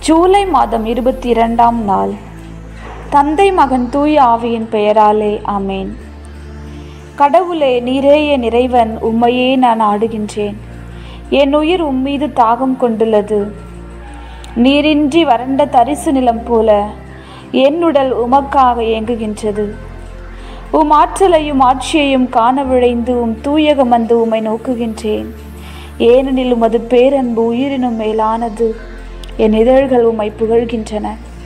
ஜூலை மாதம் இருபத்தி இரண்டாம் நாள் தந்தை மகன் தூய ஆவியின் பெயராலே ஆமேன் கடவுளே நீரே என் இறைவன் உம்மையே நான் ஆடுகின்றேன் என் உயிர் உம்மீது தாகம் கொண்டுள்ளது நீரின்றி வறண்ட தரிசு நிலம் போல என் உடல் உமக்காக இயங்குகின்றது உம் ஆற்றலையும் ஆட்சியையும் காண விழைந்து உம் தூயகம் வந்து உம்மை நோக்குகின்றேன் ஏனெனில் உமது பேரன்பு உயிரினும் மேலானது என் இதழ்கள் உம்மை புகழ்கின்றன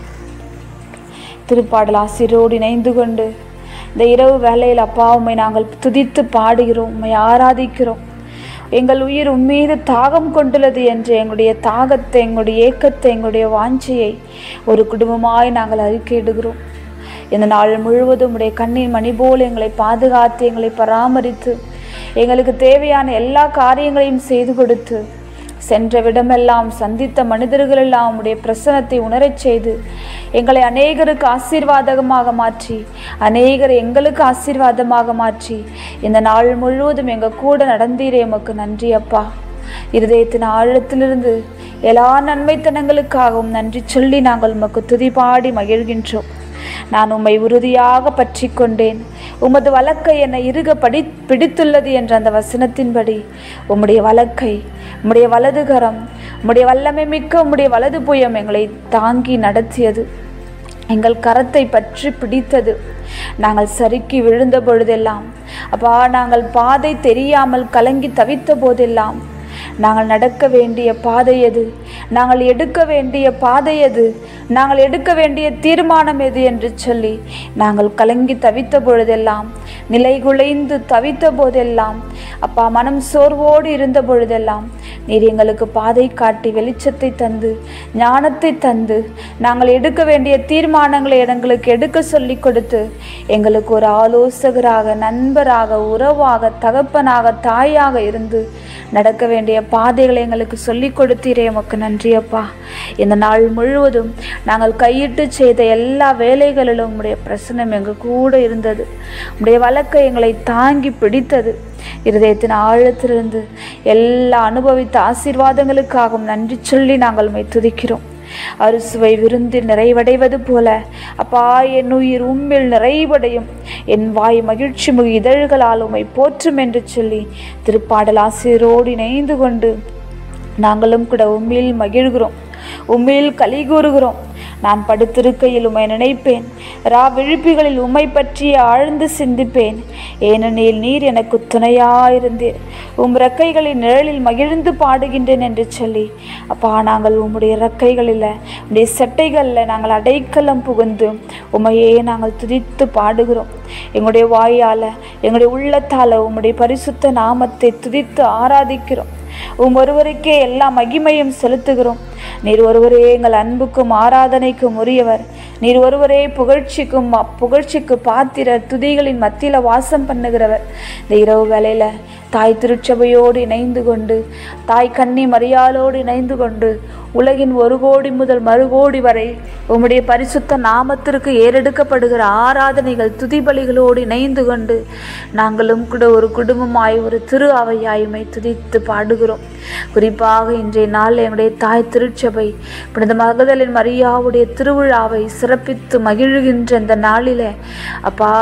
திருப்பாடல் ஆசிரியரோடு இணைந்து கொண்டு இந்த இரவு வேளையில் அப்பா உம்மை நாங்கள் துதித்து பாடுகிறோம் உம்மை ஆராதிக்கிறோம் எங்கள் உயிர் உம்மீது தாகம் கொண்டுள்ளது என்று எங்களுடைய தாகத்தை எங்களுடைய ஏக்கத்தை எங்களுடைய வாஞ்சையை ஒரு குடும்பமாய் நாங்கள் அறிக்கையிடுகிறோம் இந்த நாள் முழுவதும் உடைய கண்ணின் மணி போல் எங்களை பாதுகாத்து எங்களை பராமரித்து எங்களுக்கு தேவையான எல்லா காரியங்களையும் செய்து கொடுத்து சென்ற விடமெல்லாம் சந்தித்த மனிதர்களெல்லாம் உடைய பிரசனத்தை உணரச் செய்து எங்களை அநேகருக்கு ஆசீர்வாதமாக மாற்றி அநேகர் எங்களுக்கு ஆசீர்வாதமாக மாற்றி இந்த நாள் முழுவதும் எங்கள் கூட நடந்தீரே எமக்கு நன்றி அப்பா இருதயத்தின் ஆழத்திலிருந்து எல்லா நன்மைத்தனங்களுக்காகவும் நன்றி சொல்லி நாங்கள் உமக்கு துதிபாடி மகிழ்கின்றோம் நான் உம்மை உறுதியாக பற்றி கொண்டேன் உமது வழக்கை என்னை இறுக படி பிடித்துள்ளது என்ற அந்த வசனத்தின்படி உம்முடைய வழக்கை உம்முடைய வலதுகரம் உம்முடைய வல்லமை மிக்க உம்முடைய வலது புயம் எங்களை தாங்கி நடத்தியது எங்கள் கரத்தை பற்றி பிடித்தது நாங்கள் சறுக்கி விழுந்த பொழுதெல்லாம் அப்பா நாங்கள் பாதை தெரியாமல் கலங்கி தவித்த போதெல்லாம் நாங்கள் நடக்க வேண்டிய பாதை எது நாங்கள் எடுக்க வேண்டிய பாதை எது நாங்கள் எடுக்க வேண்டிய தீர்மானம் எது என்று சொல்லி நாங்கள் கலங்கி தவித்த பொழுதெல்லாம் நிலை குலைந்து தவித்த போதெல்லாம் அப்பா மனம் சோர்வோடு இருந்த பொழுதெல்லாம் நீர் எங்களுக்கு பாதை காட்டி வெளிச்சத்தை தந்து ஞானத்தை தந்து நாங்கள் எடுக்க வேண்டிய தீர்மானங்களை எங்களுக்கு எடுக்க சொல்லி கொடுத்து எங்களுக்கு ஒரு ஆலோசகராக நண்பராக உறவாக தகப்பனாக தாயாக இருந்து நடக்க வேண்டிய பாதைகளை எங்களுக்கு சொல்லி கொடுத்தீரே உமக்கு நன்றி அப்பா இந்த நாள் முழுவதும் நாங்கள் கையிட்டு செய்த எல்லா வேலைகளிலும் உம்முடைய பிரசனம் எங்கள் கூட இருந்தது உம்முடைய வழக்கை எங்களை தாங்கி பிடித்தது இருதயத்தின் ஆழத்திலிருந்து எல்லா அனுபவித்த ஆசீர்வாதங்களுக்காகவும் நன்றி சொல்லி நாங்கள் உம்மை துதிக்கிறோம் அறுசுவை விருந்தில் நிறைவடைவது போல அப்பா என் உயிர் உம்மில் நிறைவடையும் என் வாய் மகிழ்ச்சி மிகு இதழ்களால் உம்மை போற்றும் என்று சொல்லி திருப்பாடல் ஆசிரியரோடு இணைந்து கொண்டு நாங்களும் கூட உம்மில் மகிழ்கிறோம் உம்மில் களி கூறுகிறோம் நான் படுத்திருக்கையில் உம்மை நினைப்பேன் ரா விழிப்புகளில் உம்மை பற்றி ஆழ்ந்து சிந்திப்பேன் ஏனெனில் நீர் எனக்கு துணையாயிருந்தீர் உம் ரெக்கைகளின் நிழலில் மகிழ்ந்து பாடுகின்றேன் என்று சொல்லி அப்பா நாங்கள் உம்முடைய ரெக்கைகளில் உம்முடைய சட்டைகளில் நாங்கள் அடைக்கலம் புகுந்து உம்மையே நாங்கள் துதித்து பாடுகிறோம் எங்களுடைய வாயால் எங்களுடைய உள்ளத்தால் உம்முடைய பரிசுத்த நாமத்தை துதித்து ஆராதிக்கிறோம் உம் ஒருவருக்கே எல்லா மகிமையும் செலுத்துகிறோம் நீர் ஒருவரே எங்கள் அன்புக்கும் ஆராதனைக்கும் உரியவர் நீர் ஒருவரே புகழ்ச்சிக்கும் புகழ்ச்சிக்கு பாத்திர துதிகளின் மத்தியில் வாசம் பண்ணுகிறவர் இந்த இரவு வேளையில் தாய் திருச்சபையோடு இணைந்து கொண்டு தாய் கன்னி மரியாளோடு இணைந்து கொண்டு உலகின் ஒரு கோடி முதல் மறுகோடி வரை உம்முடைய பரிசுத்த நாமத்திற்கு ஏறெடுக்கப்படுகிற ஆராதனைகள் துதிபலிகளோடு இணைந்து கொண்டு நாங்களும் கூட ஒரு குடும்பமாய் ஒரு திரு அவையாயுமை துதித்து பாடுகிறோம் குறிப்பாக இன்றைய நாள் எங்களுடைய தாய் திருச்சபை புனித மகதலின் மரியாவுடைய திருவிழாவை சிறப்பித்து மகிழ்கின்ற இந்த நாளிலே அப்பா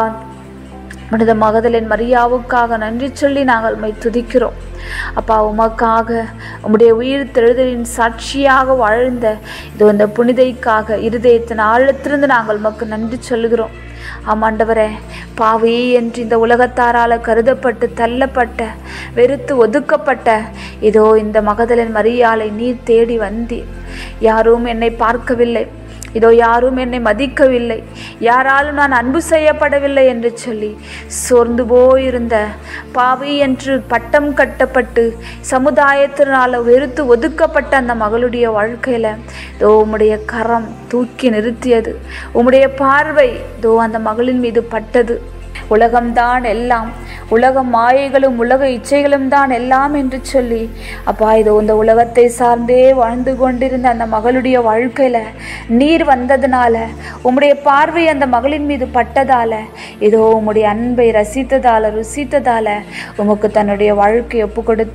புனித மகதலின் மரியாவுக்காக நன்றி சொல்லி நாங்கள் உம்மை துதிக்கிறோம் அப்பா உமக்காக உம்முடைய உயிர் தெழுதலின் சாட்சியாக வாழ்ந்த இது இந்த புனிதைக்காக இருதயத்தின் ஆழத்திலிருந்து நாங்கள் உமக்கு நன்றி சொல்லுகிறோம் ஆமாண்டவரே பாவி என்று இந்த உலகத்தாரால் கருதப்பட்டு தள்ளப்பட்ட வெறுத்து ஒதுக்கப்பட்ட இதோ இந்த மகதலின் மரியாலை நீர் தேடி வந்தீர் யாரும் என்னை பார்க்கவில்லை இதோ யாரும் என்னை மதிக்கவில்லை யாராலும் நான் அன்பு செய்யப்படவில்லை என்று சொல்லி சோர்ந்து போயிருந்த பாவி என்று பட்டம் கட்டப்பட்டு சமுதாயத்தினால் வெறுத்து ஒதுக்கப்பட்ட அந்த மகளுடைய வாழ்க்கையில் இதோ உம்முடைய கரம் தூக்கி நிறுத்தியது உம்முடைய பார்வை இதோ அந்த மகளின் மீது பட்டது உலகம்தான் எல்லாம் உலக மாயைகளும் உலக இச்சைகளும் தான் எல்லாம் என்று சொல்லி அப்பா இதோ இந்த உலகத்தை சார்ந்தே வாழ்ந்து கொண்டிருந்த அந்த மகளுடைய வாழ்க்கையில நீர் வந்ததுனால உம்முடைய பார்வை அந்த மகளின் மீது பட்டதால இதோ உம்முடைய அன்பை ரசித்ததால ருசித்ததால உமக்கு தன்னுடைய வாழ்க்கையை ஒப்பு கொடுத்தார்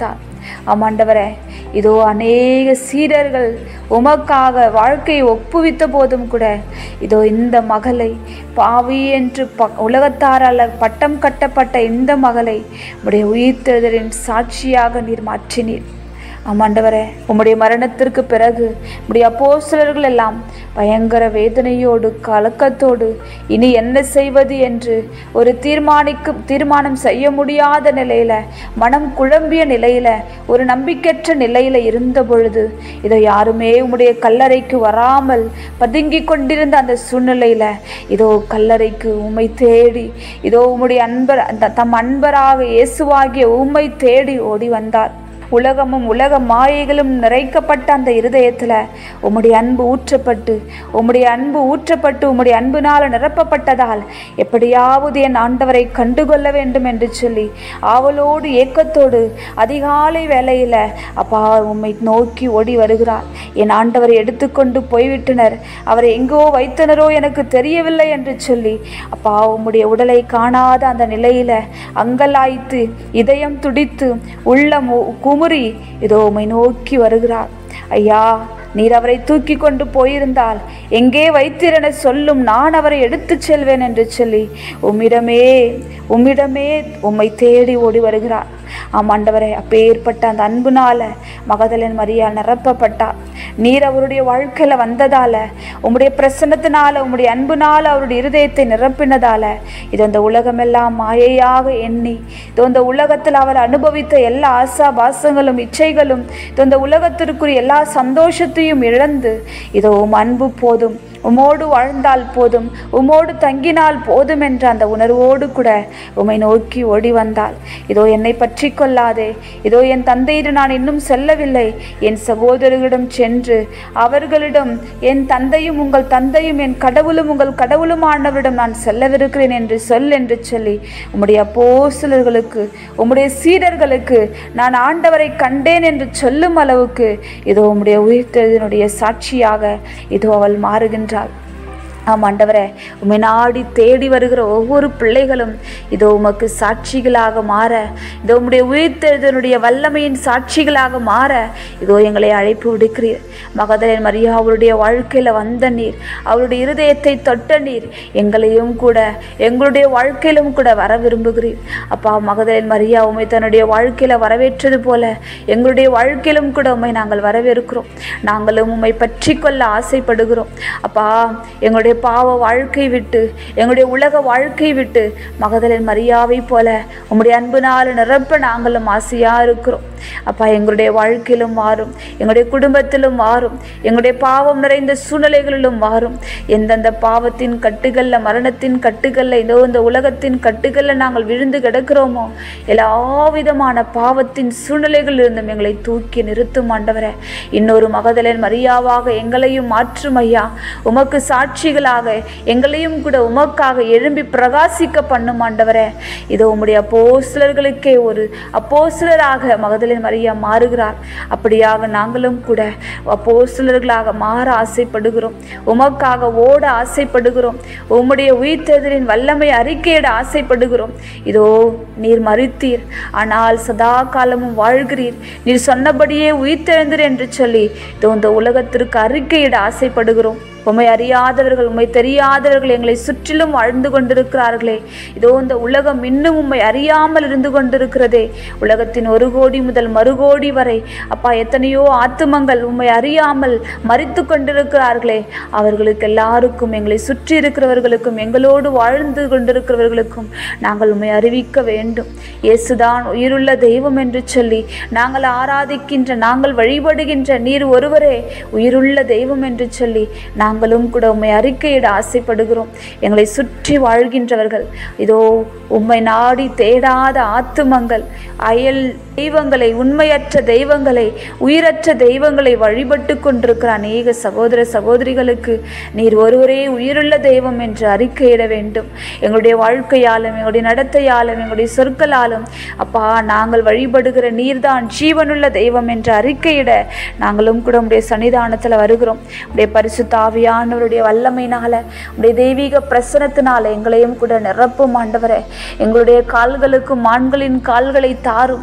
ஆமாண்டவரே இதோ அநேக சீடர்கள் உமக்காக வாழ்க்கையை ஒப்புவித்த போதும் கூட இதோ இந்த மகளை பாவி என்று ப உலகத்தாரால் பட்டம் கட்டப்பட்ட இந்த மகளை உடைய உயிர்த்தெழுதலின் சாட்சியாக நீர் மாற்றினீர் ஆமாண்டவரே உம்முடைய மரணத்திற்கு பிறகு உம்முடைய அப்போஸ்தலர்கள் எல்லாம் பயங்கர வேதனையோடு கலக்கத்தோடு இனி என்ன செய்வது என்று ஒரு தீர்மானிக்கும் தீர்மானம் செய்ய முடியாத நிலையில மனம் குழம்பிய நிலையில ஒரு நம்பிக்கையற்ற நிலையில இருந்த பொழுது இதை யாருமே உம்முடைய கல்லறைக்கு வராமல் பதுங்கி கொண்டிருந்த அந்த சூழ்நிலையில இதோ கல்லறைக்கு உம்மை தேடி இதோ உம்முடைய அன்பர் அந்த தம் அன்பராக இயேசுவாகிய உம்மை தேடி ஓடி வந்தார் உலகமும் உலக மாயைகளும் நிறைக்கப்பட்ட அந்த இருதயத்தில் உம்முடைய அன்பு ஊற்றப்பட்டு உம்முடைய அன்பு ஊற்றப்பட்டு உம்முடைய அன்பினால் நிரப்பப்பட்டதால் எப்படியாவது என் ஆண்டவரை கண்டுகொள்ள வேண்டும் என்று சொல்லி ஆவலோடு ஏக்கத்தோடு அதிகாலை வேளையில் அப்பா உம்மை நோக்கி ஓடி வருகிறார் என் ஆண்டவரை எடுத்துக்கொண்டு போய்விட்டனர் அவரை எங்கோ வைத்தனரோ எனக்கு தெரியவில்லை என்று சொல்லி அப்பா உம்முடைய உடலை காணாத அந்த நிலையில அங்கலாய்த்து இதயம் துடித்து உள்ளம் உ- குமுறி இதோ உம்மை நோக்கி வருகிறார் ஐயா நீர் அவரை தூக்கி கொண்டு போயிருந்தால் எங்கே வைத்தீர் என சொல்லும் நான் அவரை எடுத்துச் செல்வேன் என்று சொல்லி உம்மிடமே உம்மிடமே உம்மை தேடி ஓடி வருகிறார் ஆம் ஆண்டவரே அப்பேற்பட்ட அந்த அன்புனால மகதலன் மரியால் நிரப்பப்பட்டார் நீர் அவருடைய வாழ்க்கையில வந்ததால உம்முடைய பிரசன்னத்தினால உம்முடைய அன்புனால அவருடைய இருதயத்தை நிரப்பினதால இது அந்த உலகமெல்லாம் மாயையாக எண்ணி இது அந்த உலகத்தில் அவர் அனுபவித்த எல்லா ஆசா பாசங்களும் இச்சைகளும் இது அந்த உலகத்திற்குரிய எல்லா சந்தோஷத்தையும் இழந்து இதோ உம் அன்பு போதும் உமோடு வாழ்ந்தால் போதும் உமோடு தங்கினால் போதும் என்ற அந்த உணர்வோடு கூட உம்மை நோக்கி ஓடி வந்தாள் இதோ என்னை பற்றி கொள்ளாதே இதோ என் தந்தையிடம் நான் இன்னும் செல்லவில்லை என் சகோதரர்களிடம் சென்று அவர்களிடம் என் தந்தையும் உங்கள் தந்தையும் என் கடவுளும் உங்கள் கடவுளுமானவரிடம் நான் செல்லவிருக்கிறேன் என்று சொல் என்று சொல்லி உம்முடைய அப்போஸ்தலர்களுக்கு உம்முடைய சீடர்களுக்கு நான் ஆண்டவரை கண்டேன் என்று சொல்லும் அளவுக்கு இதோ உம்முடைய உயிர்த்தெழுதினுடைய சாட்சியாக இதோ அவள் மாறுகின்றாள் ஆம் ஆண்டவரே உம்மை நாடி தேடி வருகிற ஒவ்வொரு பிள்ளைகளும் இதோ உமக்கு சாட்சிகளாக மாற இதோ உம்முடைய உயிர்த்தெழுதனுடைய வல்லமையின் சாட்சிகளாக மாற இதோ எங்களை அழைப்பு விடுக்கிறீர் மகதலேன் மரியா அவருடைய வாழ்க்கையில் வந்த நீர் அவருடைய இருதயத்தை தொட்ட நீர் எங்களையும் கூட எங்களுடைய வாழ்க்கையிலும் கூட வர விரும்புகிறீர் அப்பா மகதலேன் மரியா உம்மை தன்னுடைய வாழ்க்கையில் வரவேற்றது போல எங்களுடைய வாழ்க்கையிலும் கூட உம்மை நாங்கள் வரவேற்கிறோம் நாங்களும் உம்மை பற்றி கொள்ள ஆசைப்படுகிறோம் அப்பா எங்களுடைய பாவ வாழ்க்கை விட்டு எங்களுடைய உலக வாழ்க்கை விட்டு மகதலின் மரியாவை போல உம்முடைய அன்புனால நிரப்ப நாங்களும் ஆசையாக இருக்கிறோம் அப்பா எங்களுடைய வாழ்க்கையிலும் மாறும் எங்களுடைய குடும்பத்திலும் மாறும் எங்களுடைய பாவம் நிறைந்த சூழ்நிலைகளிலும் மாறும் எந்தெந்த பாவத்தின் கட்டுகளில் மரணத்தின் கட்டுகளில் இதோ இந்த உலகத்தின் கட்டுகளில் நாங்கள் விழுந்து கிடக்கிறோமோ எல்லா விதமான பாவத்தின் சூழ்நிலைகளில் இருந்தும் எங்களை தூக்கி நிறுத்தும் ஆண்டவரே இன்னொரு மகதலன் மரியாவாக எங்களையும் மாற்றும் ஐயா உமக்கு சாட்சிகளாக எங்களையும் கூட உமக்காக எழும்பி பிரகாசிக்க பண்ணும் ஆண்டவரே இதோ உம்முடைய அப்போஸ்தலர்களுக்கே ஒரு அப்போஸ்தலராக மகதலின் மரியா மாறுகிறார் அப்படியாக நாங்களும் கூட அப்போஸ்தலர்களாக மாற ஆசைப்படுகிறோம் உமக்காக ஓட ஆசைப்படுகிறோம் உம்முடைய உயிர்த்தெதிரின் வல்லமை அறிக்கையிட ஆசைப்படுகிறோம் இதோ நீர் மறித்தீர் ஆனால் சதா காலமும் வாழ்கிறீர் நீர் சொன்னபடியே உயிர்த்தெழுந்தீர் என்று சொல்லி இதோ இந்த உலகத்திற்கு அறிக்கையிட ஆசைப்படுகிறோம் உம்மை அறியாதவர்கள் உம்மை தெரியாதவர்கள் எங்களை சுற்றிலும் வாழ்ந்து கொண்டிருக்கிறார்களே இதோ இந்த உலகம் இன்னும் உம்மை அறியாமல் இருந்து கொண்டிருக்கிறதே உலகத்தின் ஒரு கோடி முதல் மறுகோடி வரை அப்பா எத்தனையோ ஆத்துமங்கள் உம்மை அறியாமல் மறித்து கொண்டிருக்கிறார்களே அவர்களுக்கு எல்லாருக்கும் எங்களை சுற்றி இருக்கிறவர்களுக்கும் எங்களோடு வாழ்ந்து கொண்டிருக்கிறவர்களுக்கும் நாங்கள் உம்மை அறிவிக்க வேண்டும் இயேசுதான் உயிருள்ள தெய்வம் என்று சொல்லி நாங்கள் ஆராதிக்கின்ற நாங்கள் வழிபடுகின்ற நீர் ஒருவரே உயிருள்ள தெய்வம் என்று சொல்லி நாங்களும் கூட உம்மை அறிக்கையிட ஆசைப்படுகிறோம் எங்களை சுற்றி வாழ்கின்றவர்கள் இதோ உம்மை நாடி தேடாத ஆத்துமங்கள் அயல் தெய்வங்களை உண்மையற்ற தெய்வங்களை உயிரற்ற தெய்வங்களை வழிபட்டு கொண்டிருக்கிற அநேக சகோதர சகோதரிகளுக்கு நீர் ஒருவரே உயிருள்ள தெய்வம் என்று அறிக்கையிட வேண்டும் எங்களுடைய வாழ்க்கையாலும் எங்களுடைய நடத்தையாலும் எங்களுடைய சொற்களாலும் அப்பா நாங்கள் வழிபடுகிற நீர்தான் ஜீவனுள்ள தெய்வம் என்று அறிக்கையிட நாங்களும் கூட உடைய சன்னிதானத்தில் வருகிறோம் உடைய பரிசுத்த ஆவியானவருடைய வல்லமையினால உடைய தெய்வீக பிரசனத்தினால எங்களையும் கூட நிரப்பும் ஆண்டவரே எங்களுடைய கால்களுக்கு மான்களின் கால்களை தாரும்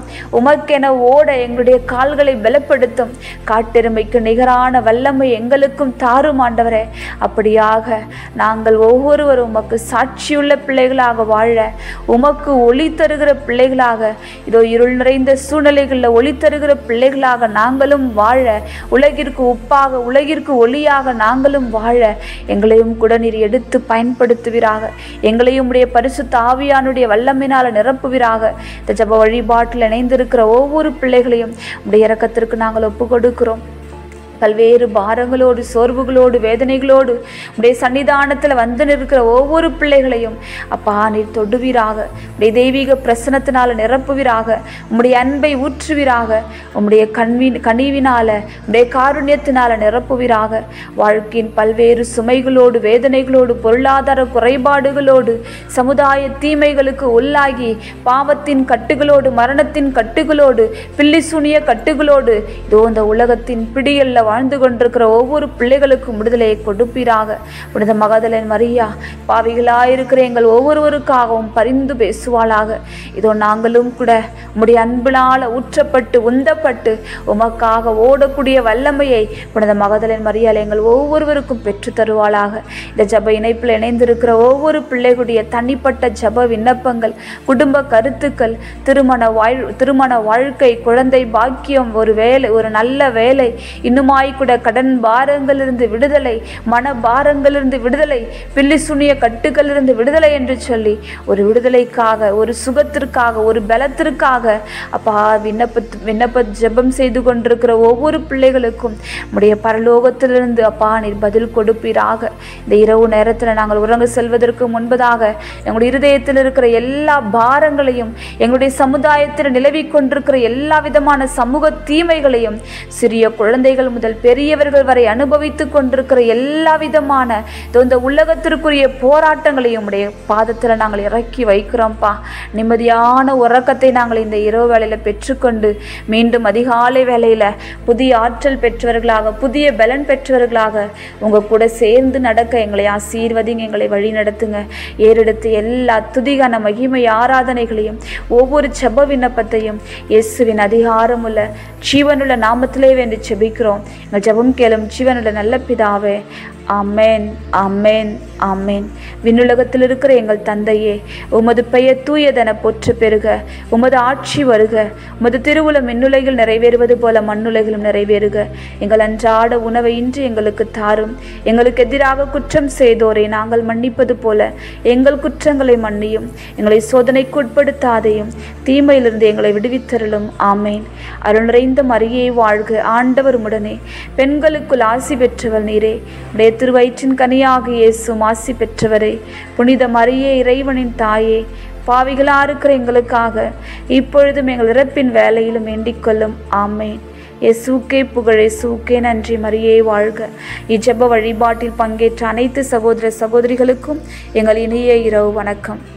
உமக்கென ஓட எங்களுடைய கால்களை பலப்படுத்தும் காட்டெருமைக்கு நிகரான வல்லமை எங்களுக்கும் தாரும் ஆண்டவரே அப்படியாக நாங்கள் ஒவ்வொருவரும் உமக்கு சாட்சியுள்ள பிள்ளைகளாக வாழ உமக்கு ஒளி தருகிற பிள்ளைகளாக இதோ இருள் நிறைந்த சூழ்நிலைகளில் ஒளி தருகிற பிள்ளைகளாக நாங்களும் வாழ உலகிற்கு உப்பாக உலகிற்கு ஒளியாக நாங்களும் வாழ எங்களையும் கூட நீர் எடுத்து பயன்படுத்துவீராக எங்களையும் உடைய பரிசுத்த ஆவியானுடைய வல்லமினால நிரப்புவீராக இந்த ஜப வழிபாட்டில் இணைந்திருக்கிற ஒவ்வொரு பிள்ளைகளையும் உடைய இரக்கத்திற்கு நாங்கள் ஒப்பு கொடுக்கிறோம் பல்வேறு பாரங்களோடு சோர்வுகளோடு வேதனைகளோடு உடைய சன்னிதானத்தில் வந்து நிற்கிற ஒவ்வொரு பிள்ளைகளையும் அப்பா நீர் தொடுவீராக உடைய தெய்வீக பிரசனத்தினால நிரப்புவீராக உம்முடைய அன்பை ஊற்றுவீராக உம்முடைய கண்வி கனிவினால உடைய காருண்யத்தினால நிரப்புவீராக வாழ்க்கையின் பல்வேறு சுமைகளோடு வேதனைகளோடு பொருளாதார குறைபாடுகளோடு சமுதாய தீமைகளுக்கு உள்ளாகி பாவத்தின் கட்டுகளோடு மரணத்தின் கட்டுகளோடு பில்லி சுனிய கட்டுகளோடு இதோ இந்த உலகத்தின் பிடியல்ல வாழ்ந்து கொண்டிருக்கிற ஒவ்வொரு பிள்ளைகளுக்கும் விடுதலையை கொடுப்பீராக புனித மகதலன் மரியா பாவிகளாயிருக்கிற எங்கள் ஒவ்வொருவருக்காகவும் பரிந்து பேசுவாளாக இதோ நாங்களும் கூட உம்முடைய அன்பினால ஊற்றப்பட்டு உந்தப்பட்டு உமக்காக ஓடக்கூடிய வல்லமையை புனித மகதலன் மரியால் எங்கள் ஒவ்வொருவருக்கும் பெற்று தருவாளாக இந்த ஜப இணைப்பில் இணைந்திருக்கிற ஒவ்வொரு பிள்ளைகளுடைய தனிப்பட்ட ஜப விண்ணப்பங்கள் குடும்ப கருத்துக்கள் திருமண வாழ் திருமண வாழ்க்கை குழந்தை பாக்கியம் ஒரு வேலை ஒரு நல்ல வேலை இன்னுமாய் கூட கடன் பாரங்களிலிருந்து விடுதலை மன பாரங்களிலிருந்து விடுதலை பில்லி சுனிய கட்டுகளிலிருந்து விடுதலை என்று சொல்லி ஒரு விடுதலைக்காக ஒரு சுகத்திற்காக ஒரு பலத்திற்காக அப்பா விண்ணப்ப விண்ணப்ப ஜெபம் செய்து கொண்டிருக்கிற ஒவ்வொரு பிள்ளைகளுக்கும் உடைய பரலோகத்திலிருந்து அப்பா நீர் பதில் கொடுப்பீராக இந்த இரவு நேரத்தில் நாங்கள் உறங்க செல்வதற்கு முன்பதாக எங்களுடைய இருதயத்தில் இருக்கிற எல்லா பாரங்களையும் எங்களுடைய சமுதாயத்தில் நிலவிக் கொண்டிருக்கிற எல்லா விதமான சமூக தீமைகளையும் சிறிய குழந்தைகள் முதல் பெரியவர்கள் வரை அனுபவித்துக் கொண்டிருக்கிற எல்லா விதமான இதோ இந்த உலகத்திற்குரிய போராட்டங்களையும் உடைய பாதத்தில் நாங்கள் இறக்கி வைக்கிறோம்ப்பா நிம்மதியான உறக்கத்தை நாங்கள் இந்த இரவு வேளையில் பெற்றுக்கொண்டு மீண்டும் அதிகாலை வேளையில் புதிய ஆற்றல் பெற்றவர்களாக புதிய பலன் பெற்றவர்களாக உங்கள் கூட சேர்ந்து நடக்க எங்களை ஆசீர்வதிங்க எங்களை வழி நடத்துங்க ஏறெடுத்து எல்லா துதிகான மகிமை ஆராதனைகளையும் ஒவ்வொரு செப விண்ணப்பத்தையும் இயேசுவின் அதிகாரமுள்ள ஜீவனுள்ள நாமத்திலே வேண்டி செபிக்கிறோம் எங்கள் ஜெபம் கேளும் ஜீவனுள்ள நல்ல பிதாவே அமேன் அமேன் அமேன் விண்ணுலகத்தில் இருக்கிற எங்கள் தந்தையே உமது பெயர் தூயதென போற்று பெறுக உமது ஆட்சி வருக உமது திருவுளம் மின்னுலகில் நிறைவேறுவது போல மண்ணுலகிலும் நிறைவேறுக எங்கள் அன்றாட உணவை இன்று எங்களுக்கு தாரும் எங்களுக்கு எதிராக குற்றம் செய்தோரை நாங்கள் மன்னிப்பது போல எங்கள் குற்றங்களை மன்னியும் எங்களை சோதனைக்கு உட்படுத்தாதையும் தீமையிலிருந்து எங்களை விடுவித்தருளும் ஆமேன் அருள் நிறைந்த மரியை வாழ்க ஆண்டவர் உடனே பெண்களுக்குள் ஆசி பெற்றவர் நீரே உடைய திருவயிற்றின் கனியாக இயேசும் ஆசி பெற்றவரே புனித மரியே இறைவனின் தாயே பாவிகளா இருக்கிற எங்களுக்காக இப்பொழுதும் எங்கள் இறப்பின் வேலையிலும் வேண்டிக் கொள்ளும் ஆமேன் இயேசுக்கே புகழே சூக்கே நன்றி மரியே வாழ்க இஜப வழிபாட்டில் பங்கேற்ற அனைத்து சகோதர சகோதரிகளுக்கும் எங்கள் இனிய இரவு வணக்கம்